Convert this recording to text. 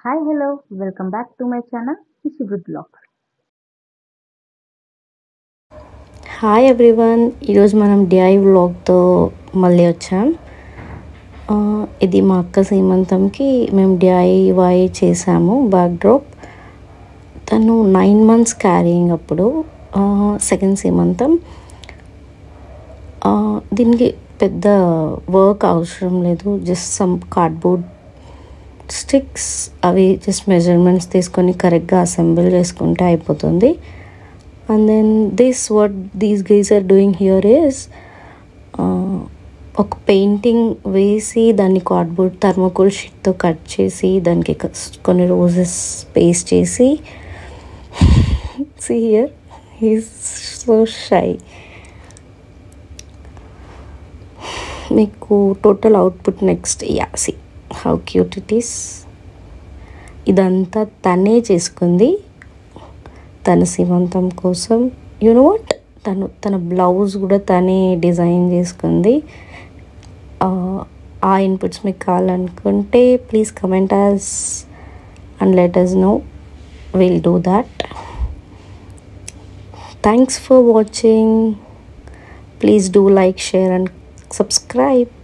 hi hello welcome back to my channel శిబుద్ blogs hi everyone ఈరోజు మనం DI వ్లాగ్తో మళ్ళీ వచ్చాం ఆ, ఇది మా అక్క సీమంతంకి మేము డిఐవై చేసాము బ్యాక్ డ్రాప్ తను నైన్ మంత్స్ క్యారీయింగ్ అప్పుడు సెకండ్ సీమంతం ఆ, దీనికి పెద్ద వర్క్ అవసరం లేదు జస్ట్ సమ్ కార్డ్బోర్డ్ స్టిక్స్ అవి జస్ట్ మెజర్మెంట్స్ తీసుకొని కరెక్ట్గా అసెంబుల్ చేసుకుంటే అయిపోతుంది and then this what these guys are doing here is ఒక పెయింటింగ్ వేసి దాన్ని కార్డ్బోర్డ్ థర్మోకోల్ షీట్తో కట్ చేసి దానికి కస్- కొన్ని రోజెస్ పేస్ట్ చేసి see here he's so shy మీకు total output next yeah see how cute it is ఇదంతా తనే చేసుకుంది తన సీమంతం కోసం యూనో వాట్ తను తన బ్లౌజ్ కూడా తనే డిజైన్ చేసుకుంది ఆ, ఆ ఇన్పుట్స్ మీకు కావాలనుకుంటే please comment us and let us know will do that thanks for watching please do like share and subscribe